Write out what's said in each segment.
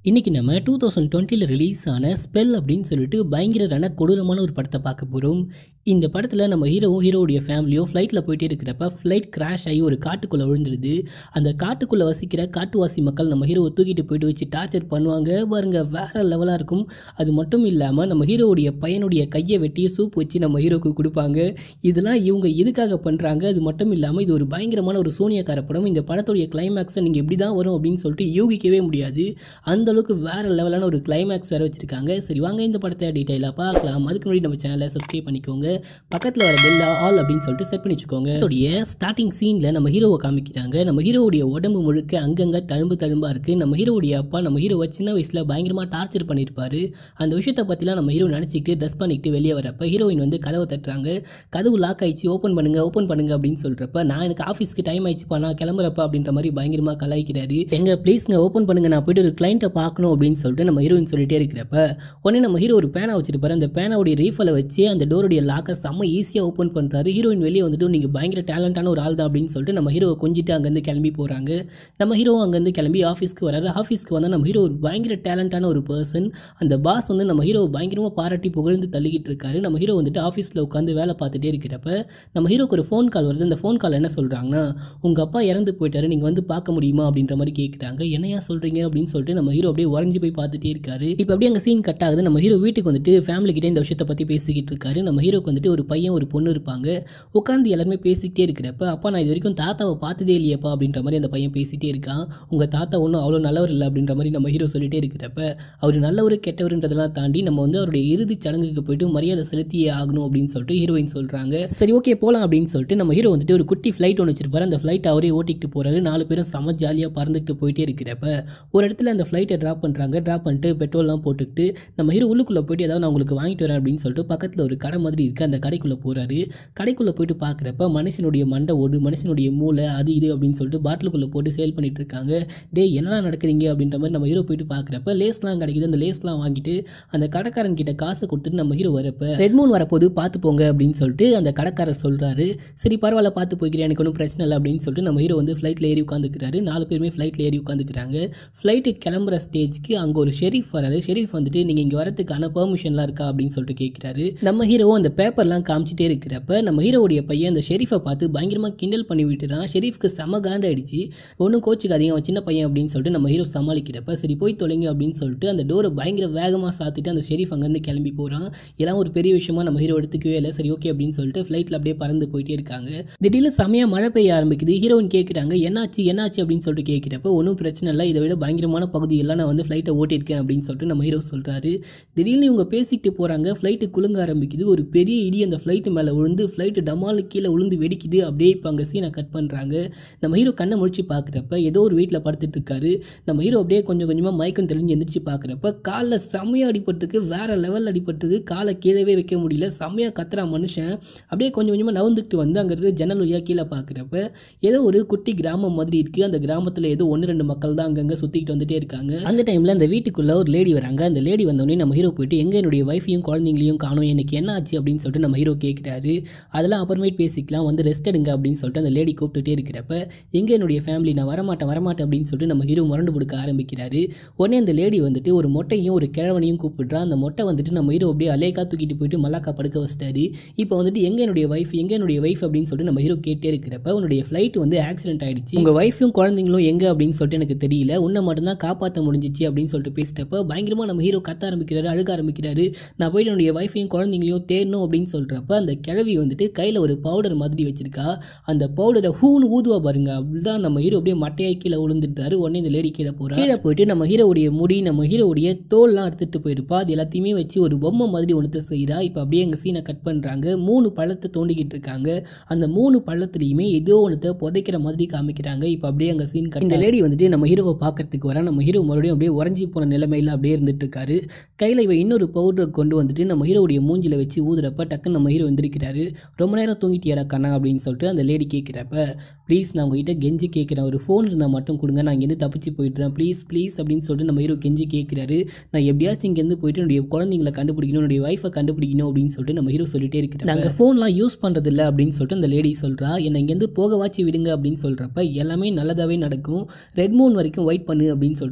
இன்றைக்கி நம்ம two thousand டுவெண்ட்டியில் ரிலீஸ் ஆன ஸ்பெல் அப்படின்னு சொல்லிட்டு பயங்கரமான கொடூரமான ஒரு படத்தை பார்க்க போகிறோம் இந்த படத்தில் நம்ம ஹீரோவும் ஹீரோவுடைய ஃபேமிலியும் ஃப்ளைட்டில் போயிட்டே இருக்கிறப்ப ஃப்ளைட் கிராஷ் ஆகி ஒரு காட்டுக்குள்ளே விழுந்துருது அந்த காட்டுக்குள்ளே வசிக்கிற காட்டுவாசி மக்கள் நம்ம ஹீரோவை தூக்கிட்டு போயிட்டு வச்சு டார்ச்சர் பண்ணுவாங்க பாருங்க வேறு லெவலாக இருக்கும் அது மட்டும் இல்லாமல் நம்ம ஹீரோவுடைய பையனுடைய கையை வெட்டி சூப் வச்சு நம்ம ஹீரோவுக்கு கொடுப்பாங்க இதெல்லாம் இவங்க எதுக்காக பண்ணுறாங்க அது மட்டும் இல்லாமல் இது ஒரு பயங்கரமான ஒரு சூனியக்கார படம் இந்த படத்துடைய கிளைமேக்ஸை நீங்கள் எப்படி தான் வரும் அப்படின்னு சொல்லிட்டு யூகிக்கவே முடியாது அந்த அளவுக்கு வேறு லெவலான ஒரு கிளைமேக்ஸ் வேறு வச்சுருக்காங்க சரி வாங்க இந்த படத்தை டீட்டெயிலாக பார்க்கலாம் அதுக்கு முன்னாடி நம்ம சேனலை சப்ஸ்கிரைப் பண்ணிக்கோங்க பக்கத்தில் வர பெல்லா ஆல் அப்படின்னு சொல்லிட்டு செட் பண்ணி வச்சுக்கோங்க அதோடைய ஸ்டார்டிங் சீனில் நம்ம ஹீரோவை காமிக்கிறாங்க நம்ம ஹீரோவுடைய உடம்பு முழுக்க அங்கங்கே தழும்பு தழும்பாக இருக்குது நம்ம ஹீரோவுடைய அப்பா நம்ம ஹீரோவை சின்ன வயசில் பயங்கரமாக டார்ச்சர் பண்ணியிருப்பாரு அந்த விஷயத்தை பற்றிலாம் நம்ம ஹீரோ நினச்சிக்கிட்டு ட்ரெஸ் பண்ணிக்கிட்டு வெளியே வரப்ப ஹீரோயின் வந்து கதவை தட்டுறாங்க கதவு லாக் ஆயிடுச்சு ஓப்பன் பண்ணுங்க ஓப்பன் பண்ணுங்க அப்படின்னு சொல்கிறப்ப நான் எனக்கு ஆஃபீஸ்க்கு டைம் ஆயிடுச்சுப்பா நான் கிளம்புறப்ப அப்படின்ற மாதிரி பயங்கரமாக கலாய்க்கிறாரு எங்க ப்ளீஸ்ங்க ஓப்பன் பண்ணுங்க நான் போயிட்டு ஒரு கிளைண்ட்டை பார்க்கணும் அப்படின்னு சொல்லிட்டு நம்ம ஹீரோயின் சொல்லிட்டே இருக்கிறப்ப உடனே நம்ம ஹீரோ ஒரு பேனா வச்சிருப்பாரு அந்த பேனாவுடைய ரீஃபலை வச்சு அந்த டோருடைய லாக்கை செம்ம ஈஸியாக ஓப்பன் பண்ணுறாரு ஹீரோயின் வெளியே வந்துட்டு நீங்கள் பயங்கர டேலண்டான ஒரு ஆள் தான் அப்படின்னு சொல்லிட்டு நம்ம ஹீரோவை கொஞ்சிட்டு அங்கேருந்து கிளம்பி போகிறாங்க நம்ம ஹீரோ அங்கேருந்து கிளம்பி ஆஃபீஸ்க்கு வராரு ஆஃபீஸ்க்கு வந்தால் நம்ம ஹீரோ ஒரு பயங்கர டேலண்டான ஒரு பர்சன் அந்த பாஸ் வந்து நம்ம ஹீரோவை பயங்கரமாக பாராட்டி புகழ்ந்து தள்ளிக்கிட்டு இருக்காரு நம்ம ஹீரோ வந்துட்டு ஆஃபீஸில் உட்காந்து வேலை பார்த்துட்டே இருக்கிறப்ப நம்ம ஹீரோக்கு ஒரு ஃபோன் கால் வருது அந்த ஃபோன் கால் என்ன சொல்கிறாங்கன்னா உங்கள் அப்பா இறந்து போயிட்டாரு நீங்கள் வந்து பார்க்க முடியுமா அப்படின்ற மாதிரி கேட்குறாங்க என்னையா சொல்கிறீங்க அப்படின்னு சொல்லிட்டு நம்ம ஹீரோ அப்படியே உறைஞ்சி போய் பார்த்துட்டே இருக்காரு இப்போ அப்படியே அங்கே சீன் கட் ஆகுது நம்ம ஹீரோ வீட்டுக்கு வந்துட்டு ஃபேமிலி கிட்டே இந்த விஷயத்தை பற்றி பேசிக்கிட்டு இருக்காரு நம்ம ஹீரோக்கு வந்துட்டு ஒரு பையன் ஒரு பொண்ணு இருப்பாங்க உட்காந்து எல்லாருமே பேசிக்கிட்டே இருக்கிறப்ப அப்பா நான் இது வரைக்கும் தாத்தாவை பார்த்ததே இல்லையப்பா அப்படின்ற மாதிரி அந்த பையன் பேசிகிட்டே இருக்கான் உங்கள் தாத்தா ஒன்றும் அவ்வளோ நல்லவர் இல்லை அப்படின்ற மாதிரி நம்ம ஹீரோ சொல்லிட்டே இருக்கிறப்ப அவர் நல்லவர் கெட்டவர்ன்றதெல்லாம் தாண்டி நம்ம வந்து அவருடைய இறுதிச் சடங்குக்கு போயிட்டு மரியாதை செலுத்தியே ஆகணும் அப்படின்னு சொல்லிட்டு ஹீரோயின் சொல்கிறாங்க சரி ஓகே போகலாம் அப்படின்னு சொல்லிட்டு நம்ம ஹீரோ வந்துட்டு ஒரு குட்டி ஃப்ளைட் ஒன்று வச்சிருப்பாரு அந்த ஃப்ளைட் அவரே ஓட்டிக்கிட்டு போகிறாரு நாலு பேரும் செம ஜாலியாக பறந்துக்கிட்டு போயிட்டே இருக்கிறப்ப ஒரு இடத்துல அந்த ஃப்ளைட்டை ட்ராப் பண்ணுறாங்க ட்ராப் பண்ணிட்டு பெட்ரோல்லாம் போட்டுக்கிட்டு நம்ம ஹீரோ உள்ளுக்குள்ளே போயிட்டு ஏதாவது நான் உங்களுக்கு வாங்கிட்டு வரேன் அப்படின்னு சொல்லிட்டு பக்கத்தில் ஒரு கடை மாதிரி இருக்குது அந்த கடைக்குள்ளே போகிறாரு கடைக்குள்ளே போயிட்டு பார்க்குறப்ப மனுஷனுடைய மண்டை ஓடு மனுஷனுடைய மூளை அது இது அப்படின்னு சொல்லிட்டு பாட்டிலுக்குள்ளே போட்டு சேல் பண்ணிட்டு இருக்காங்க டேய் என்னடா நடக்குதுங்க அப்படின்ற மாதிரி நம்ம ஹீரோ போயிட்டு பார்க்குறப்ப லேஸ்லாம் கிடைக்குது அந்த லேஸ்லாம் வாங்கிட்டு அந்த கடைக்காரன் கிட்ட காசு கொடுத்துட்டு நம்ம ஹீரோ வரப்ப ரெட் மூன் வரப்போது பார்த்து போங்க அப்படின்னு சொல்லிட்டு அந்த கடைக்காரர் சொல்கிறாரு சரி பரவாயில்ல பார்த்து போய்க்கிறேன் எனக்கு ஒன்றும் பிரச்சனை இல்லை அப்படின்னு சொல்லிட்டு நம்ம ஹீரோ வந்து ஃப்ளைட்டில் ஏறி உட்காந்துக்கிறாரு நாலு பேருமே ஃப்ளைட்டில் ஏறி உட்காந்துக்கிறாங்க ஃப்ளைட்டு கிளம்புற ஸ்டேஜ்க்கு அங்கே ஒரு ஷெரீஃப் வராரு ஷெரீஃப் வந்துட்டு நீங்கள் இங்கே வரதுக்கான பெர்மிஷன்லாம் இருக்கா அப்படின்னு சொல்லிட்டு கேட்குறாரு நம்ம ஹீரோ அந்த பேப்பர்லாம் காமிச்சிட்டே இருக்கிறப்ப நம்ம ஹீரோவுடைய பையன் அந்த ஷெரீஃபை பார்த்து பயங்கரமாக கிண்டல் பண்ணி விட்டுறான் ஷெரீஃப்க்கு செம காண்டாயிடுச்சு ஒன்றும் கோச்சுக்காதீங்க அவன் சின்ன பையன் அப்படின்னு சொல்லிட்டு நம்ம ஹீரோ சமாளிக்கிறப்ப சரி போய் தொலைங்க அப்படின்னு சொல்லிட்டு அந்த டோரை பயங்கர வேகமாக சாத்திட்டு அந்த ஷெரீஃப் அங்கேருந்து கிளம்பி போகிறான் இதெல்லாம் ஒரு பெரிய விஷயமா நம்ம ஹீரோ எடுத்துக்கவே இல்லை சரி ஓகே அப்படின்னு சொல்லிட்டு ஃப்ளைட்டில் அப்படியே பறந்து போயிட்டே இருக்காங்க திடீர்னு செமையாக மழை பெய்ய ஆரம்பிக்குது ஹீரோயின் கேட்குறாங்க என்னாச்சு என்னாச்சு அப்படின்னு சொல்லிட்டு கேட்குறப்ப ஒன்றும் பிரச்சனை இல்லை இதை விட பயங்கரமான பகுதியெல்லாம் நான் வந்து ஃப்ளைட்டை ஓட்டியிருக்கேன் அப்படின்னு சொல்லிட்டு நம்ம ஹீரோ சொல்கிறாரு திடீர்னு இவங்க பேசிக்கிட்டு போகிறாங்க ஃப்ளைட்டு குலுங்க ஆரம்பிக்குது ஒரு பெரிய இடி அந்த ஃப்ளைட்டு மேலே விழுந்து ஃப்ளைட்டு டமாலு கீழே விழுந்து வெடிக்குது அப்படியே இப்போ அங்கே சீனை கட் பண்ணுறாங்க நம்ம ஹீரோ கண்ணை முழிச்சு பார்க்குறப்ப ஏதோ ஒரு வீட்டில் படுத்துட்டு இருக்காரு நம்ம ஹீரோ அப்படியே கொஞ்சம் கொஞ்சமாக மயக்கம் தெளிஞ்சு எந்திரிச்சு பார்க்குறப்ப காலில் செம்மையாக அடிபட்டுருக்கு வேற லெவல் அடிபட்டுருக்கு காலை கீழவே வைக்க முடியல செம்மையாக கத்துறா மனுஷன் அப்படியே கொஞ்சம் கொஞ்சமாக நவுந்துக்கிட்டு வந்து அங்கே இருக்கிற ஜன்னல் வழியாக கீழே பார்க்குறப்ப ஏதோ ஒரு குட்டி கிராமம் மாதிரி இருக்குது அந்த கிராமத்தில் ஏதோ ஒன்று ரெண்டு மக்கள் தான் அங்கங்கே சுற்றிக்கிட்டு வந்துட்டே இருக்காங்க அந்த டைமில் அந்த வீட்டுக்குள்ளே ஒரு லேடி வராங்க அந்த லேடி வந்தோடனே நம்ம ஹீரோ போயிட்டு எங்கே என்னுடைய ஒய்ஃபையும் குழந்தைங்களையும் காணும் எனக்கு என்ன ஆச்சு அப்படின்னு சொல்லிட்டு நம்ம ஹீரோ கேட்குறாரு அதெல்லாம் அப்புறமேட் பேசிக்கலாம் வந்து ரெஸ்ட் எடுங்க அப்படின்னு சொல்லிட்டு அந்த லேடி கூப்பிட்டுட்டே இருக்கிறப்ப எங்கே என்னுடைய ஃபேமிலி நான் வரமாட்டேன் வரமாட்டேன் அப்படின்னு சொல்லிட்டு நம்ம ஹீரோ முரண்டு கொடுக்க ஆரம்பிக்கிறாரு உடனே அந்த லேடி வந்துட்டு ஒரு மொட்டையும் ஒரு கிழவனையும் கூப்பிடுறா அந்த மொட்டை வந்துட்டு நம்ம ஹீரோ அப்படியே அலேக்கா தூக்கிட்டு போயிட்டு மல்லாக்கா படுக்க வச்சிட்டாரு இப்போ வந்துட்டு எங்கே என்னுடைய ஒய்ஃப் எங்கே என்னுடைய ஒய்ஃப் அப்படின்னு சொல்லிட்டு நம்ம ஹீரோ கேட்டே இருக்கிறப்ப உன்னுடைய ஃப்ளைட் வந்து ஆக்சிடென்ட் ஆயிடுச்சு உங்கள் ஒய்ஃபும் குழந்தைங்களும் எங்கே அப்படின்னு சொல்லிட்டு எனக்கு தெரியல உன்னை மட்டும்தான் காப்பாற்ற முடிஞ்சிச்சு அப்படின்னு சொல்லிட்டு பேசிட்டப்ப பயங்கரமாக நம்ம ஹீரோ கத்த ஆரம்பிக்கிறாரு அழுக ஆரம்பிக்கிறாரு நான் போயிட்டு என்னுடைய ஒய்ஃபையும் குழந்தைங்களையும் தேடணும் அப்படின்னு சொல்கிறப்ப அந்த கிழவி வந்துட்டு கையில் ஒரு பவுடர் மாதிரி வச்சிருக்கா அந்த பவுடரை ஹூன்னு ஊதுவா பாருங்க அப்படிதான் நம்ம ஹீரோ அப்படியே மட்டையாய் கீழே விழுந்துட்டாரு உடனே இந்த லேடி கீழே போகிறா கீழே போயிட்டு நம்ம ஹீரோவுடைய முடி நம்ம ஹீரோவுடைய தோல்லாம் எடுத்துகிட்டு போயிருப்பா அது எல்லாத்தையுமே வச்சு ஒரு பொம்மை மாதிரி ஒன்று செய்கிறா இப்போ அப்படியே எங்கள் சீனை கட் பண்ணுறாங்க மூணு பள்ளத்தை தோண்டிக்கிட்டு இருக்காங்க அந்த மூணு பள்ளத்துலையுமே ஏதோ ஒன்றத்தை புதைக்கிற மாதிரி காமிக்கிறாங்க இப்போ அப்படியே அங்கே சீன் கட் இந்த லேடி வந்துட்டு நம்ம ஹீரோவை பார்க்கறதுக்கு வர நம்ம ஹீரோ மறுபடியும் அப்படியே உறைஞ்சி போன நிலைமையில் அப்படியே இருந்துட்டு இருக்காரு கையில் இவ இன்னொரு பவுடரை கொண்டு வந்துட்டு நம்ம ஹீரோவுடைய மூஞ்சில வச்சு ஊதுறப்ப டக்குன்னு நம்ம ஹீரோ எந்திரிக்கிறாரு ரொம்ப நேரம் தூங்கிட்டியாடா கண்ணா அப்படின்னு சொல்லிட்டு அந்த லேடி கேட்குறப்ப ப்ளீஸ் நான் உங்ககிட்ட கெஞ்சி கேட்குறேன் ஒரு ஃபோன் இருந்தால் மட்டும் கொடுங்க நான் இங்கேருந்து தப்பிச்சு போயிட்டு தான் ப்ளீஸ் ப்ளீஸ் அப்படின்னு சொல்லிட்டு நம்ம ஹீரோ கெஞ்சி கேட்குறாரு நான் எப்படியாச்சும் இங்கேருந்து போயிட்டு என்னுடைய குழந்தைங்களை கண்டுபிடிக்கணும் என்னுடைய ஒய்ஃபை கண்டுபிடிக்கணும் அப்படின்னு சொல்லிட்டு நம்ம ஹீரோ சொல்லிட்டே இருக்கிறார் நாங்கள் ஃபோன்லாம் யூஸ் பண்ணுறதில்ல அப்படின்னு சொல்லிட்டு அந்த லேடி சொல்கிறா என்னை இங்கேருந்து போக வாச்சு விடுங்க அப்படின்னு சொல்கிறப்ப எல்லாமே நல்லதாகவே நடக்கும் ரெட் மூன் வரைக்கும் வெயிட் பண்ணு அப்படின்னு சொல்லிட்டு அந்த கிழவி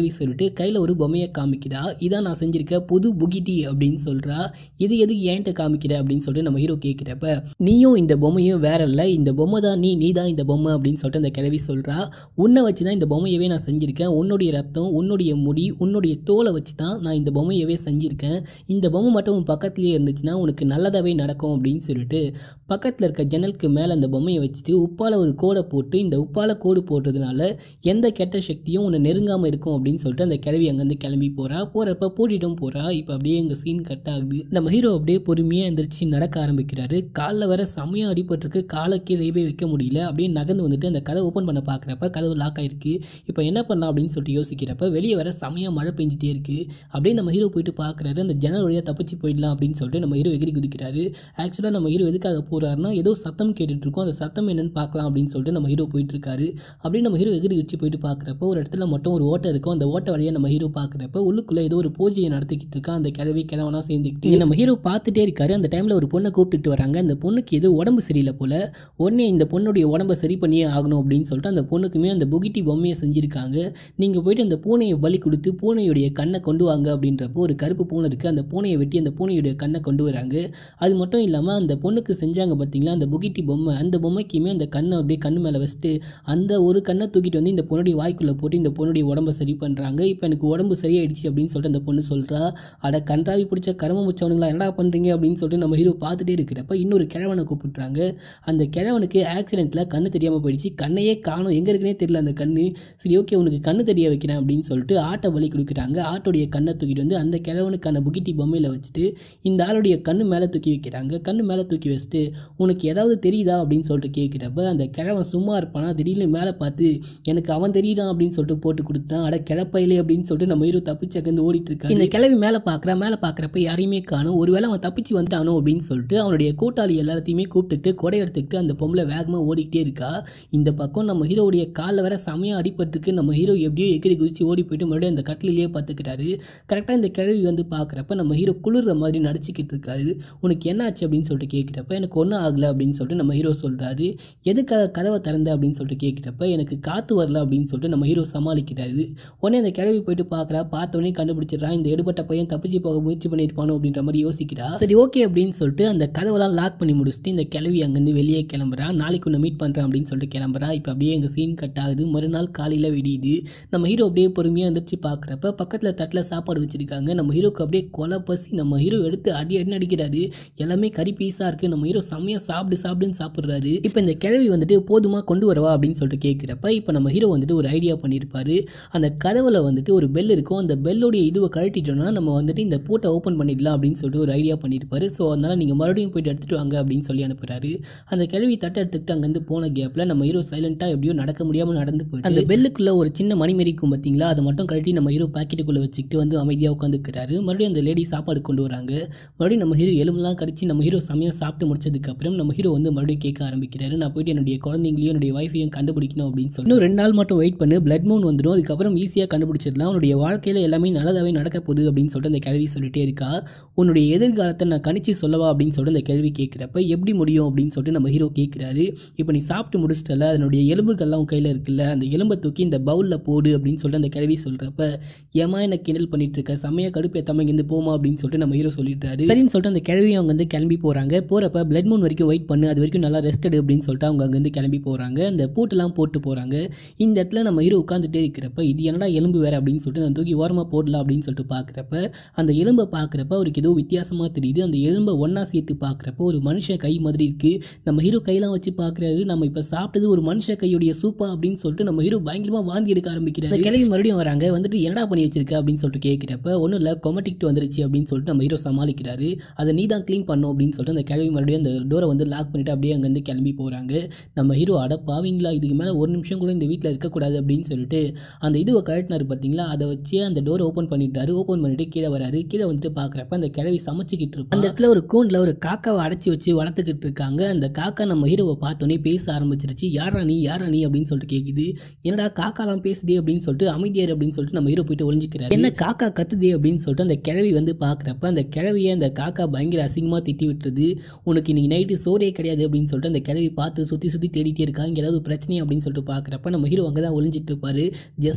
கிளவி சொல்லிட்டு கையில் ஒரு பொம்மையை காமிக்கிறா இதான் நான் செஞ்சிருக்க புது புகிட்டி அப்படின்னு சொல்கிறா இது எது ஏன்ட்ட காமிக்கிற அப்படின்னு சொல்லிட்டு நம்ம ஹீரோ கேட்குறப்ப நீயும் இந்த பொம்மையும் வேற இல்லை இந்த பொம்மை தான் நீ நீ தான் இந்த பொம்மை அப்படின்னு சொல்லிட்டு அந்த கிழவி சொல்கிறா உன்னை வச்சு தான் இந்த பொம்மையவே நான் செஞ்சுருக்கேன் உன்னுடைய ரத்தம் உன்னுடைய முடி உன்னுடைய தோலை வச்சு தான் நான் இந்த பொம்மையவே செஞ்சுருக்கேன் இந்த பொம்மை மட்டும் உன் பக்கத்துலேயே இருந்துச்சுன்னா உனக்கு நல்லதாகவே நடக்கும் அப்படின்னு சொல்லிட்டு பக்கத்தில் இருக்க ஜன்னலுக்கு மேலே அந்த பொம்மையை வச்சுட்டு உப்பால் ஒரு கோடை போட்டு இந்த உப்பால் கோடு போட்டதுனால எந்த கெட்ட சக்தியும் உன்னை நெருங்காமல் இருக்கும் அப்படின்னு சொல்லிட்டு அந்த கிழவி அங்கேருந்து கிளம்பி போகிறா போகிறப்ப பூட்டிட்டும் போகிறா இப்போ அப்படியே எங்கள் சீன் கட் ஆகுது நம்ம ஹீரோ அப்படியே பொறுமையாக எந்திரிச்சு நடக்க ஆரம்பிக்கிறாரு காலில் வர செம்மையாக அடிபட்டிருக்கு காலை கீழே வைக்க முடியல அப்படியே நகர்ந்து வந்துட்டு அந்த கதை ஓப்பன் பண்ண பார்க்குறப்ப கதவு லாக் ஆயிருக்கு இப்போ என்ன பண்ணலாம் அப்படின்னு சொல்லிட்டு யோசிக்கிறப்ப வெளியே வர செம்மையாக மழை பெஞ்சிட்டே இருக்கு அப்படியே நம்ம ஹீரோ போயிட்டு பார்க்குறாரு அந்த ஜன்னல் வழியாக தப்பிச்சு போயிடலாம் அப்படின்னு சொல்லிட்டு நம்ம ஹீரோ எகிரி குதிக்கிறாரு ஆக்சுவலாக நம்ம ஹீரோ எதுக்காக போகிறாருன்னா ஏதோ சத்தம் கேட்டுட்டு இருக்கோம் அந்த சத்தம் என்னன்னு பார்க்கலாம் அப்படின்னு சொல்லிட்டு நம்ம ஹீரோ போயிட்டு இருக்காரு அப்படியே நம்ம ஹீரோ எகிரி குதிச்சு போயிட்டு பார்க்குறப்ப ஒரு இடத்துல மட்டும் ஒரு ஓட்டை இருக்கும் அந்த ஓட்டை வழியாக நம்ம ஹீரோ பார்க்குறப்ப உள்ளுக்குள்ளே ஏதோ ஒரு பூஜையை நடத்திக்கிட்டு இருக்கான் அந்த கிழவி கிழவனா சேர்ந்துக்கிட்டு இதை நம்ம ஹீரோ பார்த்துட்டே இருக்காரு அந்த டைமில் ஒரு பொண்ணை கூப்பிட்டுட்டு வராங்க அந்த பொண்ணுக்கு ஏதோ உடம்பு சரியில்லை போல உடனே இந்த பொண்ணுடைய உடம்பை சரி பண்ணியே ஆகணும் அப்படின்னு சொல்லிட்டு அந்த பொண்ணுக்குமே அந்த புகிட்டி பொம்மையை செஞ்சுருக்காங்க நீங்கள் போயிட்டு அந்த பூனையை பலி கொடுத்து பூனையுடைய கண்ணை கொண்டு வாங்க அப்படின்றப்போ ஒரு கருப்பு பூனை இருக்குது அந்த பூனையை வெட்டி அந்த பூனையுடைய கண்ணை கொண்டு வராங்க அது மட்டும் இல்லாமல் அந்த பொண்ணுக்கு செஞ்சாங்க பார்த்தீங்களா அந்த புகிட்டி பொம்மை அந்த பொம்மைக்குமே அந்த கண்ணை அப்படியே கண்ணு மேலே வச்சுட்டு அந்த ஒரு கண்ணை தூக்கிட்டு வந்து இந்த பொண்ணுடைய வாய்க்குள்ளே போட்டு இந்த பொண்ணுடைய உடம்பை சரி பண்ணுறாங்க இப்போ எனக்கு உடம்பு சரியாயிடுச்சு அப்படின்னு சொல்லிட்டு அந்த பொண்ணு சொல்கிறா அட கன்றாவி பிடிச்ச கரும முச்சவனுங்களா என்னடா பண்ணுறீங்க அப்படின்னு சொல்லிட்டு நம்ம ஹீரோ பார்த்துட்டே இருக்கிறப்ப இன்னொரு கிழவனை கூப்பிட்றாங்க அந்த கிழவனுக்கு ஆக்சிடெண்ட்டில் கண்ணு தெரியாமல் போயிடுச்சு கண்ணையே காணும் எங்கே இருக்குன்னே தெரியல அந்த கண்ணு சரி ஓகே உனக்கு கண்ணு தெரிய வைக்கிறேன் அப்படின்னு சொல்லிட்டு ஆட்டை வலி கொடுக்குறாங்க ஆட்டோடைய கண்ணை தூக்கிட்டு வந்து அந்த கிழவனுக்கான புகிட்டி பொம்மையில் வச்சுட்டு இந்த ஆளுடைய கண்ணு மேலே தூக்கி வைக்கிறாங்க கண்ணு மேலே தூக்கி வச்சுட்டு உனக்கு ஏதாவது தெரியுதா அப்படின்னு சொல்லிட்டு கேட்குறப்ப அந்த கிழவன் சும்மா இருப்பானா திடீர்னு மேலே பார்த்து எனக்கு அவன் தெரியுறான் அப்படின்னு சொல்லிட்டு போட்டு கொடுத்தான் அட கிளப்பையிலே அப்படின்னு சொல்லிட்டு நம்ம ஹீரோ தப்பிச்சு அங்கேருந்து ஓடிட்டு இருக்காரு இந்த கிழவி மேலே பார்க்குறா மேலே பார்க்குறப்ப யாரையுமே காணும் ஒருவேளை அவன் தப்பிச்சு வந்துட்டானோ அப்படின்னு சொல்லிட்டு அவனுடைய கூட்டாளி எல்லாத்தையுமே கூப்பிட்டுட்டு கொடை எடுத்துக்கிட்டு அந்த பொம்பளை வேகமாக ஓடிக்கிட்டே இருக்கா இந்த பக்கம் நம்ம ஹீரோவுடைய காலில் வேற செமையாக அடிபட்டுருக்கு நம்ம ஹீரோ எப்படியோ எகிரி குதிச்சு ஓடி போயிட்டு மறுபடியும் அந்த கட்டிலேயே பார்த்துக்கிறாரு கரெக்டாக இந்த கிழவி வந்து பார்க்குறப்ப நம்ம ஹீரோ குளிர்ற மாதிரி நடிச்சுக்கிட்டு இருக்காரு உனக்கு என்ன ஆச்சு அப்படின்னு சொல்லிட்டு கேட்குறப்ப எனக்கு ஒன்றும் ஆகலை அப்படின்னு சொல்லிட்டு நம்ம ஹீரோ சொல்கிறாரு எதுக்காக கதவை திறந்த அப்படின்னு சொல்லிட்டு கேட்குறப்ப எனக்கு காற்று வரல அப்படின்னு சொல்லிட்டு நம்ம ஹீரோ சமாளிக்கிறாரு உடனே அந்த கிழவி போயிட்டு பார்க்குறா பார்த்தோன்னே கண்டுபிடிச்சிடுறான் இந்த எடுபட்ட பையன் தப்பிச்சு போக முயற்சி பண்ணியிருப்பானோ அப்படின்ற மாதிரி யோசிக்கிறா சரி ஓகே அப்படின்னு சொல்லிட்டு அந்த கதவெல்லாம் லாக் பண்ணி முடிச்சுட்டு இந்த கிழவி அங்கேருந்து வெளியே கிளம்புறா நாளைக்கு உன்னை மீட் பண்ணுறேன் அப்படின்னு சொல்லிட்டு கிளம்புறா இப்போ அப்படியே எங்கள் சீன் கட் ஆகுது மறுநாள் காலையில் விடியுது நம்ம ஹீரோ அப்படியே பொறுமையாக எந்திரிச்சு பார்க்குறப்ப பக்கத்தில் தட்டில் சாப்பாடு வச்சுருக்காங்க நம்ம ஹீரோக்கு அப்படியே கொலை பசி நம்ம ஹீரோ எடுத்து அடி அடி அடிக்கிறாரு எல்லாமே கறி பீஸாக இருக்குது நம்ம ஹீரோ செம்மையாக சாப்பிடு சாப்பிடுன்னு சாப்பிட்றாரு இப்போ இந்த கிழவி வந்துட்டு போதுமா கொண்டு வரவா அப்படின்னு சொல்லிட்டு கேட்குறப்ப இப்போ நம்ம ஹீரோ வந்துட்டு ஒரு ஐடியா பண்ணியிருப்பாரு அந்த கதவுல வந்துட்டு ஒரு பெல் இருக்கும் அந்த பெல்லுடைய இதுவை கழட்டிட்டோம்னா நம்ம வந்துட்டு இந்த பூட்டை ஓப்பன் பண்ணிடலாம் அப்படின்னு சொல்லிட்டு ஒரு ஐடியா பண்ணியிருப்பாரு ஸோ அதனால் நீங்கள் மறுபடியும் போயிட்டு எடுத்துகிட்டு வாங்க அப்படின்னு சொல்லி அனுப்புறாரு அந்த கிழவி தட்டை எடுத்துக்கிட்டு அங்கேருந்து போன கேப்பில் நம்ம ஹீரோ சைலண்ட்டாக எப்படியோ நடக்க முடியாமல் நடந்து போயிட்டு அந்த பெல்லுக்குள்ளே ஒரு சின்ன மணிமேரி இருக்கும் பார்த்தீங்களா அதை மட்டும் கழட்டி நம்ம ஹீரோ பாக்கெட்டுக்குள்ளே வச்சுக்கிட்டு வந்து அமைதியாக உட்காந்துக்கிறாரு மறுபடியும் அந்த லேடி சாப்பாடு கொண்டு வராங்க மறுபடியும் நம்ம ஹீரோ எலும்புலாம் கடிச்சு நம்ம ஹீரோ செமையாக சாப்பிட்டு முடிச்சதுக்கப்புறம் நம்ம ஹீரோ வந்து மறுபடியும் கேட்க ஆரம்பிக்கிறாரு நான் போயிட்டு என்னுடைய குழந்தைங்களையும் என்னுடைய ஒய்ஃபையும் கண்டுபிடிக்கணும் அப்படின்னு சொல்லி இன்னும் ரெண்டு நாள் மட்டும் வெயிட் பண்ணு பிளட் மூன் வந்துடும் அதுக்கப்புறம் ஈஸியாக கண்டுபிடிச்சிடலாம் உன்னுடைய வாழ்க்கையில் எல்லாமே நல்லதாகவே நடக்க போகுது அப்படின்னு சொல்லிட்டு அந்த கேள்வி சொல்லிட்டே இருக்கா உன்னுடைய எதிர்காலத்தை நான் கணிச்சு சொல்லவா அப்படின்னு சொல்லிட்டு அந்த கேள்வி கேட்குறப்ப எப்படி முடியும் அப்படின்னு சொல்லிட்டு நம்ம ஹீரோ கேட்குறாரு இப்போ நீ சாப்பிட்டு முடிச்சிட்டல அதனுடைய எலும்புகள்லாம் உன் கையில் இருக்குல்ல அந்த எலும்பை தூக்கி இந்த பவுலில் போடு அப்படின்னு சொல்லிட்டு அந்த கேள்வி சொல்கிறப்ப ஏமா என்ன கிண்டல் பண்ணிட்டு இருக்க செம்மையாக கடுப்பு ஏத்தாம இங்கேருந்து போமா அப்படின்னு சொல்லிட்டு நம்ம ஹீரோ சொல்லிட்டாரு சரின்னு சொல்லிட்டு அந்த கிழவி அவங்க வந்து கிளம்பி போகிறாங்க போகிறப்ப பிளட் மூன் வரைக்கும் வெயிட் பண்ணு அது வரைக்கும் நல்லா ரெஸ்ட் எடு அப்படின்னு சொல்லிட்டு அவங்க அங்கேருந்து கிளம்பி போகிறாங்க அந்த பூட்டெல்லாம் போட்டு போகிறாங்க இந்த இடத்துல நம்ம ஹீரோ உட்காந்துட்டே இருக்கிறப்ப இது என்னடா எலும்பு வேறு அப்படின்னு சொல்லிட்டு நான் தூக்கி ஓரமாக போடலாம் அப்படின்னு சொல்லிட்டு பார்க்குறப்ப அந்த எலும்பை பார்க்குறப்ப அவருக்கு ஏதோ வித்தியாசமாக தெரியுது அந்த எலும்பை ஒன்றா சேர்த்து பார்க்குறப்ப ஒரு மனுஷன் கை மாதிரி இருக்குது நம்ம ஹீரோ கையெல்லாம் வச்சு பார்க்குறாரு நம்ம இப்போ சாப்பிட்டது ஒரு மனுஷ கையுடைய சூப்பா அப்படின்னு சொல்லிட்டு நம்ம ஹீரோ பயங்கரமாக வாந்தி எடுக்க ஆரம்பிக்கிறாரு கிளம்பி மறுபடியும் வராங்க வந்துட்டு என்னடா பண்ணி வச்சிருக்க அப்படின்னு சொல்லிட்டு கேட்குறப்ப ஒன்றும் இல்லை கொமட்டிக்கிட்டு வந்துருச்சு அப்படின்னு சொல்லிட்டு நம்ம ஹீரோ சமாளிக்கிறாரு அதை நீ தான் க்ளீன் பண்ணும் அப்படின்னு சொல்லிட்டு அந்த கிளம்பி மறுபடியும் அந்த டோரை வந்து லாக் பண்ணிட்டு அப்படியே அங்கேருந்து கிளம்பி போகிறாங்க நம்ம ஹீரோ அட பாவீங்களா இதுக்கு மேலே ஒரு நிமிஷம் கூட இந்த வீட்டில் இருக்கக்கூடாது அப்படின்னு சொல்லிட்டு அந்த இதுவை கழட்டினாரு பார்த்தீங்களா அதை வச்சு அந்த டோரை ஓப்பன் பண்ணிட்டாரு ஓப்பன் பண்ணிட்டு கீழே வராரு கீழே வந்துட்டு பார்க்குறப்ப அந்த கிழவி சமைச்சிக்கிட்டு இருப்பா அந்த இடத்துல ஒரு கூண்டில் ஒரு காக்காவை அடைச்சி வச்சு வளர்த்துக்கிட்டு இருக்காங்க அந்த காக்கா நம்ம ஹீரோவை பார்த்தோன்னே பேச ஆரம்பிச்சிருச்சு யாரா நீ யாரா நீ அப்படின்னு சொல்லிட்டு கேட்குது என்னடா காக்காலாம் பேசுதே அப்படின்னு சொல்லிட்டு அமைதியார் அப்படின்னு சொல்லிட்டு நம்ம ஹீரோ போயிட்டு ஒளிஞ்சிக்கிறாரு என்ன காக்கா கத்துதே அப்படின்னு சொல்லிட்டு அந்த கிழவி வந்து பார்க்குறப்ப அந்த கிழவியை அந்த காக்கா பயங்கர அசிங்கமாக திட்டி விட்டுருது உனக்கு இன்னைக்கு நைட்டு சோறே கிடையாது அப்படின்னு சொல்லிட்டு அந்த கிழவி பார்த்து சுற்றி சுற்றி தேடிட்டே இருக்கா இங்கே ஏதாவது பிரச்சனை அப்படின்னு சொல்லிட்டு பார்க்குறப்ப நம்ம ஹீரோ அங்கே தான் ஒளிஞ்சிட்டு இருப்பாரு ஜஸ்ட் மிஸ்ல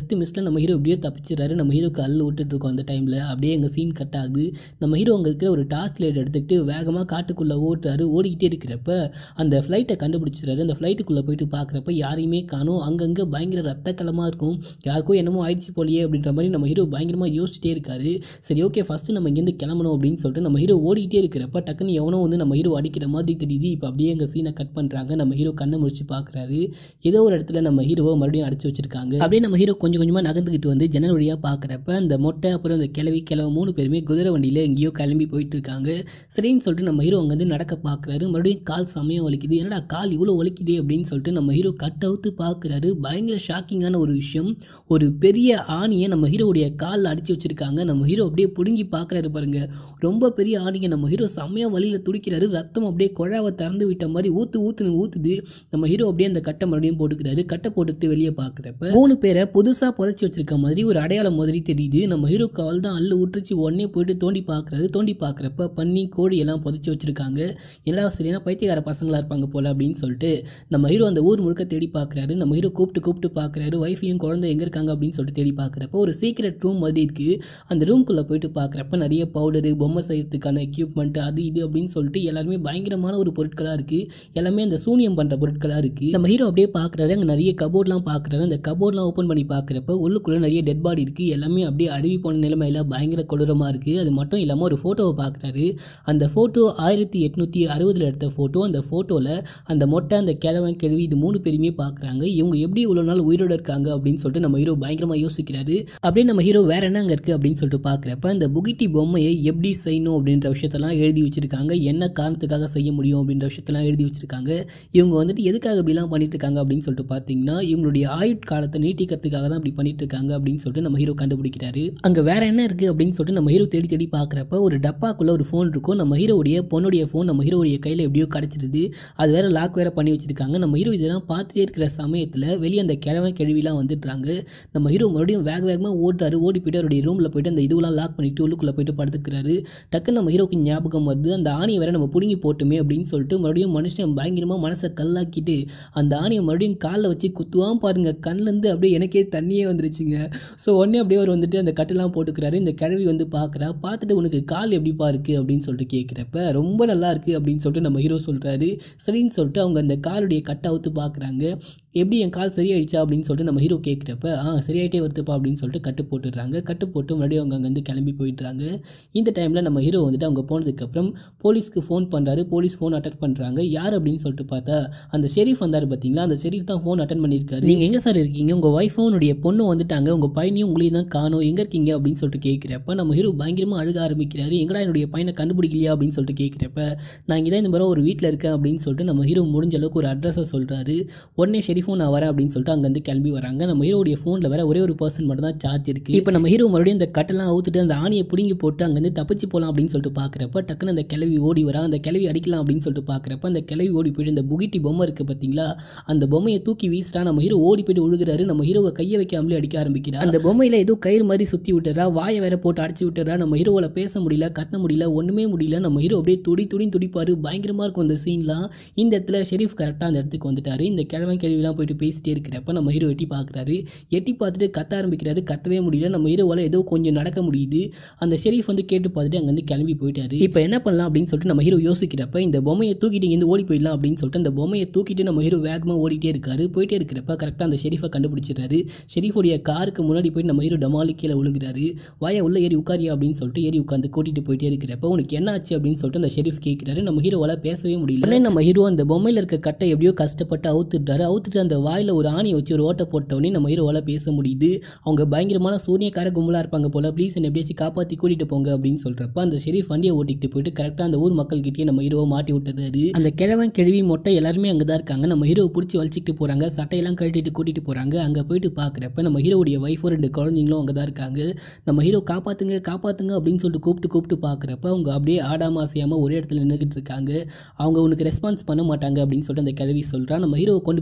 நம்ம ஹீரோ எப்படியோ தப்பிச்சிடறாரு நம்ம ஹீரோக்கு அள்ளு விட்டுட்டு இருக்கோம் அந்த டைமில் அப்படியே எங்கள் சீன் கட் ஆகுது நம்ம ஹீரோ அங்கே இருக்கிற ஒரு டார்ச் லைட் எடுத்துக்கிட்டு வேகமாக காட்டுக்குள்ளே ஓட்டுறாரு ஓடிக்கிட்டே இருக்கிறப்ப அந்த ஃப்ளைட்டை கண்டுபிடிச்சிடுறாரு அந்த ஃப்ளைட்டுக்குள்ளே போயிட்டு பார்க்குறப்ப யாரையுமே காணும் அங்கங்கே பயங்கர ரத்தக்கலமாக இருக்கும் யாருக்கோ என்னமோ ஆயிடுச்சு போலியே அப்படின்ற மாதிரி நம்ம ஹீரோ பயங்கரமாக யோசிச்சுட்டே இருக்காரு சரி ஓகே ஃபஸ்ட்டு நம்ம இங்கேருந்து கிளம்பணும் அப்படின்னு சொல்லிட்டு நம்ம ஹீரோ ஓடிக்கிட்டே இருக்கிறப்ப டக்குன்னு எவனோ வந்து நம்ம ஹீரோ அடிக்கிற மாதிரி தெரியுது இப்போ அப்படியே எங்கள் சீனை கட் பண்ணுறாங்க நம்ம ஹீரோ கண்ணை முடிச்சு பார்க்குறாரு ஏதோ ஒரு இடத்துல நம்ம ஹீரோவை மறுபடியும் அடைச்சி வச்சிருக்காங்க அப்படியே நம்ம ஹீரோ கொஞ்சம் கொஞ்சமாக நகர்ந்துக்கிட்டு வந்து ஜன்னல் வழியாக பார்க்குறப்ப அந்த மொட்டை அப்புறம் அந்த கிளவி கிளவு மூணு பேருமே குதிரை வண்டியில் எங்கேயோ கிளம்பி போயிட்டு இருக்காங்க சரின்னு சொல்லிட்டு நம்ம ஹீரோ அங்கேருந்து நடக்க பார்க்குறாரு மறுபடியும் கால் சமயம் வலிக்குது என்னடா கால் இவ்வளோ வலிக்குதே அப்படின்னு சொல்லிட்டு நம்ம ஹீரோ கட் அவுத்து பார்க்குறாரு பயங்கர ஷாக்கிங்கான ஒரு விஷயம் ஒரு பெரிய ஆணியை நம்ம ஹீரோவுடைய காலில் அடித்து வச்சிருக்காங்க நம்ம ஹீரோ அப்படியே பிடுங்கி பார்க்குறாரு பாருங்க ரொம்ப பெரிய ஆணியை நம்ம ஹீரோ செம்மையாக வழியில் துடிக்கிறாரு ரத்தம் அப்படியே குழாவை திறந்து விட்ட மாதிரி ஊற்று ஊற்றுன்னு ஊற்றுது நம்ம ஹீரோ அப்படியே அந்த கட்டை மறுபடியும் போட்டுக்கிறாரு கட்டை போட்டுக்கிட்டு வெளியே பார்க்குறப்ப மூணு பேரை புதுசாக புதைச்சி வச்சிருக்க மாதிரி ஒரு அடையாளம் மாதிரி தெரியுது நம்ம ஹீரோ கால் தான் அள்ளு விட்டுருச்சு உடனே போயிட்டு தோண்டி பார்க்குறாரு தோண்டி பார்க்குறப்ப பன்னி கோழி எல்லாம் புதைச்சி வச்சிருக்காங்க என்னடா சரியான பைத்தியக்கார பசங்களாக இருப்பாங்க போல அப்படின்னு சொல்லிட்டு நம்ம ஹீரோ அந்த ஊர் முழுக்க தேடி பார்க்குறாரு நம்ம ஹீரோ கூப்பிட்டு கூப்பிட்டு பார்க்குறாரு ஒய்ஃபையும் குழந்தை எங்கே இருக்காங்க அப்படின்னு சொல்லிட்டு தேடி பார்க்குறப்ப ஒரு சீக்ரெட் ரூம் மாதிரி இருக்குது அந்த ரூம்குள்ளே போயிட்டு பார்க்குறப்ப நிறைய பவுடரு பொம்மை செய்யறதுக்கான எக்யூப்மெண்ட் அது இது அப்படின்னு சொல்லிட்டு எல்லாருமே பயங்கரமான ஒரு பொருட்களாக இருக்குது எல்லாமே அந்த சூனியம் பண்ணுற பொருட்களாக இருக்குது நம்ம ஹீரோ அப்படியே பார்க்குறாரு அங்கே நிறைய கபோர்ட்லாம் பார்க்குறாரு அந்த கபோர்ட்லாம் ஓப்பன் பண்ணி பார்க்குறப்ப உள்ளுக்குள்ளே நிறைய டெட் பாடி இருக்குது எல்லாமே அப்படியே அழுவி போன நிலைமையில பயங்கர கொடூரமாக இருக்குது அது மட்டும் இல்லாமல் ஒரு ஃபோட்டோவை பார்க்குறாரு அந்த ஃபோட்டோ ஆயிரத்தி எட்நூற்றி அறுபதில் எடுத்த ஃபோட்டோ அந்த ஃபோட்டோவில் அந்த மொட்டை அந்த கிழவன் கிழவி இது மூணு பேருமே பார்க்குறாங்க இவங்க எப்படி இவ்வளோ நாள் உயிரோட இருக்காங்க அப்படின்னு சொல்லிட்டு நம்ம ஹீரோ பயங்கரமாக யோசிக்கிறாரு அப்படியே நம்ம ஹீரோ வேற என்ன அங்கே இருக்குது அப்படின்னு சொல்லிட்டு பார்க்குறப்ப அந்த புகிட்டி பொம்மையை எப்படி செய்யணும் அப்படின்ற விஷயத்தெல்லாம் எழுதி வச்சிருக்காங்க என்ன காரணத்துக்காக செய்ய முடியும் அப்படின்ற விஷயத்தெல்லாம் எழுதி வச்சிருக்காங்க இவங்க வந்துட்டு எதுக்காக இப்படிலாம் பண்ணிட்டு இருக்காங்க அப்படின்னு சொல்லிட்டு பார்த்தீங்கன்னா இவங்களுடைய ஆயுட்காலத்தை நீட்டிக்கிறதுக்காக தான் இப்படி பண்ணிட்டு இருக்காங்க அப்படின்னு சொல்லிட்டு நம்ம ஹீரோ கண்டுபிடிக்கிறாரு அங்கே வேற என்ன இருக்குது அப்படின்னு சொல்லிட்டு நம்ம ஹீரோ தேடி தேடி பார்க்குறப்ப ஒரு டப்பாக்குள்ள ஒரு ஃபோன் இருக்கும் நம்ம ஹீரோடைய பொண்ணுடைய ஃபோன் நம்ம ஹீரோடைய கையில் எப்படியோ கிடச்சிடுது அது வேற லாக் வேற பண்ணி வச்சிருக்காங்க நம்ம ஹீரோ இதெல்லாம் பார்த்துட்டே இருக்கிற சமயத்தில் வெளியே அந்த கிழமை கிழவிலாம் வந்துடுறாங்க நம்ம ஹீரோ மறுபடியும் வேக வேகமாக ஓடுறாரு ஓடி போயிட்டு அவருடைய ரூமில் போயிட்டு அந்த இதுவெல்லாம் லாக் பண்ணிட்டு உள்ளுக்குள்ளே போயிட்டு படுத்துக்கிறாரு டக்குன்னு நம்ம ஹீரோக்கு ஞாபகம் வருது அந்த ஆணியை வேற நம்ம பிடுங்கி போட்டுமே அப்படின்னு சொல்லிட்டு மறுபடியும் மனுஷன் பயங்கரமாக மனசை கல்லாக்கிட்டு அந்த ஆணியை மறுபடியும் காலில் வச்சு குத்துவான் பாருங்க கண்ணிலேருந்து அப்படியே எனக்கே தண்ணியே வந்துருச்சுங்க ஸோ உடனே அப்படியே அவர் வந்துட்டு அந்த கட்டெல்லாம் போட்டுக்கிறாரு இந்த கிழவி வந்து பார்க்குறா பார்த்துட்டு உனக்கு கால் எப்படிப்பா இருக்குது அப்படின்னு சொல்லிட்டு கேட்குறப்ப ரொம்ப நல்லா இருக்குது அப்படின்னு சொல்லிட்டு நம்ம ஹீரோ சொல்கிறாரு சரின்னு சொல்லிட்டு அவங்க அந்த காலுடைய கட்டை அவுத்து பார்க்குறாங்க எப்படி என் கால் சரியாயிடுச்சா அப்படின்னு சொல்லிட்டு நம்ம ஹீரோ கேட்குறப்ப ஆ சரியாயிட்டே வருதுப்பா அப்படின்னு சொல்லிட்டு கட்டு போட்டுடுறாங்க கட்டு போட்டு மறுபடியும் அவங்க அங்கேருந்து கிளம்பி போயிடுறாங்க இந்த டைமில் நம்ம ஹீரோ வந்துட்டு அவங்க போனதுக்கப்புறம் போலீஸ்க்கு ஃபோன் பண்ணுறாரு போலீஸ் ஃபோன் அட்டன் பண்ணுறாங்க யார் அப்படின்னு சொல்லிட்டு பார்த்தா அந்த ஷெரீஃப் வந்தார் பார்த்தீங்களா அந்த ஷெரீஃப் தான் ஃபோன் அட்டன் பண்ணியிருக்காரு நீங்கள் எங்கே சார் இருக்கீங்க உங்கள் ஒய்ஃபும் உன்னுடைய பொண்ணு வந்துட்டாங்க உங்கள் பையனையும் உங்களையும் தான் காணும் எங்கே இருக்கீங்க அப்படின்னு சொல்லிட்டு கேட்குறப்ப நம்ம ஹீரோ பயங்கரமாக அழுக ஆரம்பிக்கிறாரு எங்கடா என்னுடைய பையனை கண்டுபிடிக்கலையா அப்படின்னு சொல்லிட்டு கேட்குறப்ப நான் இங்கே தான் இந்த மாதிரி ஒரு வீட்டில் இருக்கேன் அப்படின்னு சொல்லிட்டு நம்ம ஹீரோ முடிஞ்ச அளவுக்கு ஒரு அட்ரஸை சொல்கிறாரு உடனே ஷெரீஃபும் நான் வரேன் அப்படின்னு சொல்லிட்டு அங்கேருந்து கிளம்பி வராங்க நம்ம ஹீரோடைய ஃபோனில் வேற ஒரே ஒரு பர்சன் மட்டும் தான் சார்ஜ் இருக்குது இப்போ நம்ம ஹீரோ மறுபடியும் இந்த கட்டெல்லாம் அவுத்துட்டு அந்த ஆணியை பிடுங்கி போட்டு அங்கேருந்து தப்பிச்சு போகலாம் அப்படின்னு சொல்லிட்டு பார்க்குறப்ப டக்குன்னு அந்த கிளவி ஓடி வரா அந்த கிளவி அடிக்கலாம் அப்படின்னு சொல்லிட்டு பார்க்குறப்ப அந்த கிளவி ஓடி போயிட்டு இந்த புகிட்டி பொம்மை இருக்குது பார்த்தீங்களா அந்த பொம்மையை தூக்கி வீசிட்டா நம்ம ஹீரோ ஓடி போயிட்டு விழுகிறாரு நம்ம ஹீரோவை கையை வைக்காமலே அடிக்க ஆரம்பிக்கிறார் அந்த பொம்மையில் ஏதோ கயிறு மாதிரி சுற்றி விட்டுறா வாயை வேற போட்டு அடிச்சு விட்டுறா நம்ம ஹீரோவில் பேச முடியல கத்த முடியல ஒன்றுமே முடியல நம்ம ஹீரோ அப்படியே துடி துடி துடிப்பாரு பயங்கரமாக இருக்கும் அந்த சீன்லாம் இந்த இடத்துல ஷெரீஃப் கரெக்டாக அந்த இடத்துக்கு வந்துட்டாரு இந்த கிழமை கேள்விலாம் போயிட்டு பேசிட்டே இருக்கிறப்ப நம்ம ஹீரோ எட்டி பார்க்குறாரு எட்டி பார்த்துட்டு கத்த ஆரம்பிக்கிறாரு கத்தவே முடியல நம்ம ஹீரோவால் ஏதோ கொஞ்சம் நடக்க முடியுது அந்த ஷெரீஃப் வந்து கேட்டு பார்த்துட்டு அங்கேருந்து கிளம்பி போயிட்டாரு இப்போ என்ன பண்ணலாம் அப்படின்னு சொல்லிட்டு நம்ம ஹீரோ யோசிக்கிறப்ப இந்த பொம்மையை தூக்கிட்டு இங்கேருந்து ஓடி போயிடலாம் அப்படின்னு சொல்லிட்டு அந்த பொம்மையை தூக்கிட்டு நம்ம ஹீரோ வேகமாக ஓடிட்டே இருக்காரு போயிட்டே இருக்கிறப்ப கரெக்டாக அந்த ஷெரீஃபை கண்டுபிடிச்சிடுறாரு ஷெரீஃபுடைய காருக்கு முன்னாடி போய் நம்ம ஹீரோ டமாலி கீழே விழுகிறாரு வாயா உள்ள ஏறி உட்காரியா அப்படின்னு சொல்லிட்டு ஏறி உட்காந்து கூட்டிட்டு போயிட்டே இருக்கிறப்ப உனக்கு என்ன ஆச்சு அப்படின்னு சொல்லிட்டு அந்த ஷெரீஃப் கேட்கிறாரு நம்ம ஹீரோவால் பேசவே முடியல உடனே நம்ம ஹீரோ அந்த பொம்மையில் இருக்க கட்டை எப்படியோ கஷ்டப்பட்டு அவுத்துட்டாரு அவுத்துட்டு அந்த வாயில் ஒரு ஆணியை வச்சு ஒரு ஓட்டை போட்டவொடனே நம்ம ஹீரோவால் பேச முடியுது அவங்க பயங்கரமான சூரியக்கார கும்பலாக இருப்பாங்க போல ப்ளீஸ் என்னை எப்படியாச்சும் காப்பாற்றி கூட்டிட்டு போங்க அப்படின்னு சொல்கிறப்ப அந்த ஷெரீஃப் வண்டியை ஓட்டிக்கிட்டு போயிட்டு கரெக்டாக அந்த ஊர் மக்கள்கிட்டயே நம்ம ஹீரோவை மாட்டி விட்டுறாரு அந்த கிழவன் கிழவி மொட்டை எல்லாருமே அங்கே தான் இருக்காங்க நம்ம ஹீரோவை பிடிச்சி வலிச்சிக்கிட்டு போகிறாங்க சட்டையெல்லாம் கழட்டிட்டு கூட்டிகிட்டு போகிறாங்க அங்கே போயிட்டு பார்க்குறப்ப நம்ம ஹீரோவுடைய ஒய்ஃபும் ரெண்டு குழந்தைங்களும் அங்கே தான் இருக்காங்க நம்ம ஹீரோ காப்பாற்றுங்க காப்பாற்றுங்க அப்படின்னு சொல்லிட்டு கூப்பிட்டு கூப்பிட்டு பார்க்குறப்ப அவங்க அப்படியே ஆடாம அசையாமல் ஒரே இடத்துல நின்றுக்கிட்டு இருக்காங்க அவங்க உனக்கு ரெஸ்பான்ஸ் பண்ண மாட்டாங்க அப்படின்னு சொல்லிட்டு அந்த கிழவி சொல்கிறா நம்ம ஹீரோவை கொண்டு போய் படுக்க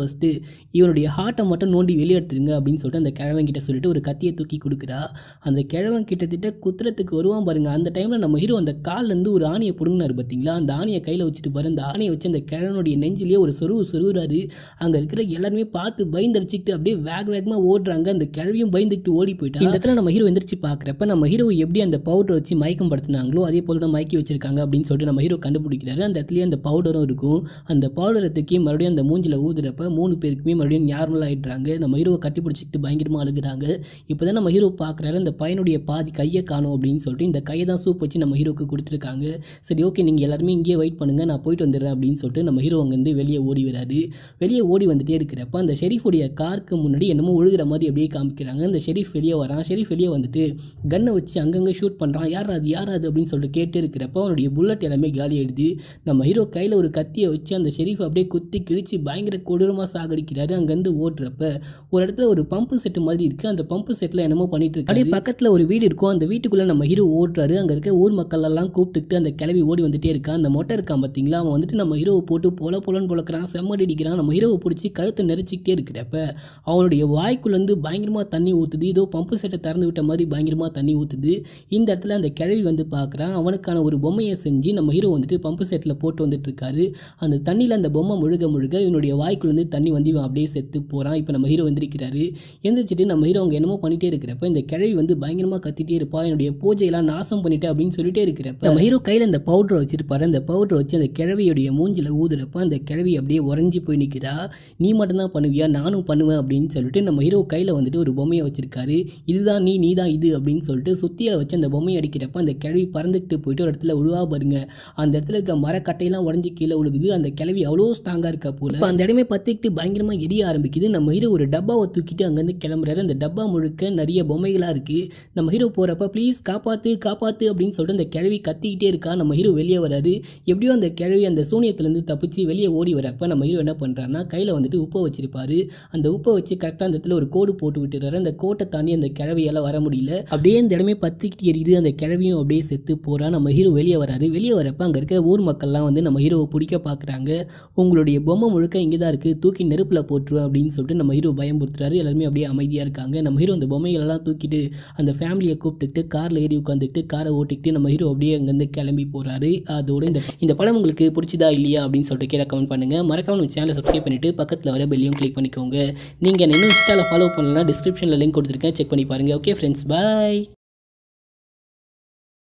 ஃபர்ஸ்ட்டு இவனுடைய ஹார்ட்டை மட்டும் நோண்டி வெளியே எடுத்துருங்க அப்படின்னு சொல்லிட்டு அந்த கிழவன் கிட்ட சொல்லிட்டு ஒரு கத்தியை தூக்கி கொடுக்குறா அந்த கிழவன் கிட்டத்தட்ட குத்துறதுக்கு வருவான் பாருங்க அந்த டைமில் நம்ம ஹீரோ அந்த கால்லேருந்து ஒரு ஆணியை பிடுங்கினாரு பார்த்தீங்களா அந்த ஆணியை கையில் வச்சுட்டு பாரு அந்த ஆணியை வச்சு அந்த கிழவனுடைய நெஞ்சிலேயே ஒரு சொருவு சொருகுறாரு அங்கே இருக்கிற எல்லாருமே பார்த்து பயந்தடிச்சிக்கிட்டு அப்படியே வேக வேகமாக ஓடுறாங்க அந்த கிழவியும் பயந்துக்கிட்டு ஓடி போயிட்டா இந்த இடத்துல நம்ம ஹீரோ எந்திரிச்சு பார்க்குறப்ப நம்ம ஹீரோ எப்படி அந்த பவுடரை வச்சு மயக்கம் படுத்தினாங்களோ அதே போல் தான் மயக்கி வச்சிருக்காங்க அப்படின்னு சொல்லிட்டு நம்ம ஹீரோ கண்டுபிடிக்கிறாரு அந்த இடத்துலயே அந்த பவுடரும் இருக்கும் அந்த பவுடரை தூக்கி மறுபடியும் அந்த மூஞ்சில ஊதுறப்ப மூணு பேருக்குமே மறுபடியும் நார்மல் ஆயிடுறாங்க நம்ம ஹீரோவை கட்டி பிடிச்சிக்கிட்டு பயங்கரமாக அழுகுறாங்க இப்போ தான் நம்ம ஹீரோ பார்க்குறாரு அந்த பையனுடைய பாதி கையை காணும் அப்படின்னு சொல்லிட்டு இந்த கையை தான் சூப் வச்சு நம்ம ஹீரோக்கு கொடுத்துருக்காங்க சரி ஓகே நீங்கள் எல்லாருமே இங்கேயே வெயிட் பண்ணுங்க நான் போயிட்டு வந்துடுறேன் அப்படின்னு சொல்லிட்டு நம்ம ஹீரோ அங்கேருந்து வெளியே ஓடி வராரு வெளியே ஓடி வந்துட்டே இருக்கிறப்ப அந்த ஷெரீஃபுடைய காருக்கு முன்னாடி என்னமோ ஒழுகுற மாதிரி அப்படியே காமிக்கிறாங்க அந்த ஷெரீஃப் வெளியே வரான் ஷெரீஃப் வெளியே வந்துட்டு கன்னை வச்சு அங்கங்கே ஷூட் பண்ணுறான் யார் அது யார் அது அப்படின்னு சொல்லிட்டு கேட்டு இருக்கிறப்ப அவனுடைய புல்லட் எல்லாமே காலி ஆயிடுது நம்ம ஹீரோ கையில் ஒரு கத்தியை வச்சு அந்த ஷெரீஃப் அப்படியே குத்தி கிழிச்சு பயங்கர கொடூரமாக சாகடிக்கிறாரு அங்கேருந்து ஓடுறப்ப ஒரு இடத்துல ஒரு பம்பு செட்டு மாதிரி இருக்குது அந்த பம்பு செட்டில் என்னமோ பண்ணிட்டு இருக்கு அப்படியே பக்கத்தில் ஒரு வீடு இருக்கும் அந்த வீட்டுக்குள்ளே நம்ம ஹீரோ ஓடுறாரு அங்கே இருக்க ஊர் மக்கள் எல்லாம் கூப்பிட்டுட்டு அந்த கிளவி ஓடி வந்துட்டே இருக்கான் அந்த மொட்டை இருக்கான் பார்த்தீங்களா அவன் வந்துட்டு நம்ம ஹீரோவை போட்டு பொல பொலன்னு பொழக்கிறான் செம்மடி அடிக்கிறான் நம்ம ஹீரோவை பிடிச்சி கழுத்தை நெரிச்சிக்கிட்டே இருக்கிறப்ப அவனுடைய வாய்க்குள்ளேருந்து பயங்கரமாக தண்ணி ஊற்றுது ஏதோ பம்பு செட்டை திறந்து விட்ட மாதிரி பயங்கரமாக தண்ணி ஊற்றுது இந்த இடத்துல அந்த கிழவி வந்து பார்க்குறான் அவனுக்கான ஒரு பொம்மையை செஞ்சு நம்ம ஹீரோ வந்துட்டு பம்பு செட்டில் போட்டு வந்துட்டு இருக்காரு அந்த தண்ணியில் அந்த பொம்மை முழுக முழுக இவனுடைய வாய்க்குள்ளேருந்து தண்ணி வந்து இவன் அப்படியே செத்து போகிறான் இப்போ நம்ம ஹீரோ எந்திரிக்கிறாரு எந்திரிச்சிட்டு நம்ம ஹீரோ அவங்க என்னமோ பண்ணிட்டே இருக்கிறப்ப இந்த கிழவி வந்து பயங்கரமாக கத்திட்டே இருப்பா என்னுடைய பூஜையெல்லாம் நாசம் பண்ணிட்டேன் அப்படின்னு சொல்லிட்டே இருக்கிறப்ப நம்ம ஹீரோ கையில் அந்த பவுடரை வச்சிருப்பாரு அந்த பவுடரை வச்சு அந்த கிழவியுடைய மூஞ்சில ஊதுறப்ப அந்த கிழவி அப்படியே உறைஞ்சி போய் நிற்கிறா நீ மட்டும்தான் பண்ணுவியா நானும் பண்ணுவேன் அப்படின்னு சொல்லிட்டு நம்ம ஹீரோ கையில் வந்துட்டு ஒரு பொம்மையை வச்சிருக்காரு இதுதான் நீ நீ தான் இது அப்படின்னு சொல்லிட்டு சுத்தியில வச்சு அந்த பொம்மையை அடிக்கிறப்ப அந்த கிழவி பறந்துக்கிட்டு போயிட்டு ஒரு இடத்துல விழுவா பாருங்க அந்த இடத்துல இருக்க மரக்கட்டையெல்லாம் உடஞ்சி கீழே விழுகுது அந்த கிழவி அவ்வளோ ஸ்ட்ராங்காக இருக்கா போல இப்ப அந்த இடமே பத்திக்கிட்டு பயங்கரமாக எரிய ஆரம்பிக்குது நம்ம ஹீரோ ஒரு டப்பாவை தூக்கிட்டு அங்கேருந்து கிளம்புறாரு அந்த டப்பா முழுக்க நிறைய பொம்மைகளாக இருக்குது நம்ம ஹீரோ போகிறப்ப ப்ளீஸ் காப்பாற்று காப்பாற்று அப்படின்னு சொல்லிட்டு அந்த கிழவி கத்திக்கிட்டே இருக்கா நம்ம ஹீரோ வெளியே வராரு எப்படியோ அந்த கிழவி அந்த சூனியத்துலேருந்து தப்பிச்சு வெளியே ஓடி வரப்ப நம்ம ஹீரோ என்ன பண்ணுறாருன்னா கையில் வந்துட்டு உப்பை வச்சிருப்பாரு அந்த உப்பை வச்சு கரெக்டாக அந்த இடத்துல ஒரு கோடு போட்டு விட்டுறாரு அந்த கோட்டை தாண்டி அந்த கிழவியால் வர முடியல அப்படியே இந்த இடமே பத்திக்கிட்டு எரியுது அந்த கிழவியும் அப்படியே செத்து போறா நம்ம ஹீரோ வெளியே வராரு வெளியே வரப்ப அங்கே இருக்கிற ஊர் மக்கள்லாம் வந்து நம்ம ஹீரோவை பிடிக்க பார்க்குறாங்க உங்களுடைய பொம்மை முழுக்க இங்கே தான் இருக்குது தூக்கி நெருப்பில் போட்டுருவேன் அப்படின்னு சொல்லிட்டு நம்ம ஹீரோ பயம்படுத்துறாரு எல்லாருமே அப்படியே அமைதியாக இருக்காங்க நம்ம ஹீரோ அந்த பொம்மைகளெல்லாம் தூக்கிட்டு அந்த ஃபேமிலியை கூப்பிட்டுக்கிட்டு காரில் ஏறி உட்காந்துக்கிட்டு காரை ஓட்டிக்கிட்டு நம்ம ஹீரோ அப்படியே அங்கேருந்து கிளம்பி போகிறாரு அதோட இந்த இந்த படம் உங்களுக்கு பிடிச்சதா இல்லையா அப்படின்னு சொல்லிட்டு கீழே கமெண்ட் பண்ணுங்கள் மறக்காம நம்ம சேனலை சப்ஸ்கிரைப் பண்ணிவிட்டு பக்கத்தில் வர பெல்லையும் கிளிக் பண்ணிக்கோங்க நீங்கள் என்ன இன்னும் இன்ஸ்டாவில் ஃபாலோ பண்ணலன்னா டிஸ்கிரிப்ஷனில் லிங்க் கொடுத்துருக்கேன் செக் பண்ணி பாருங்கள் ஓகே ஃப்ரெண்ட்ஸ் பாய்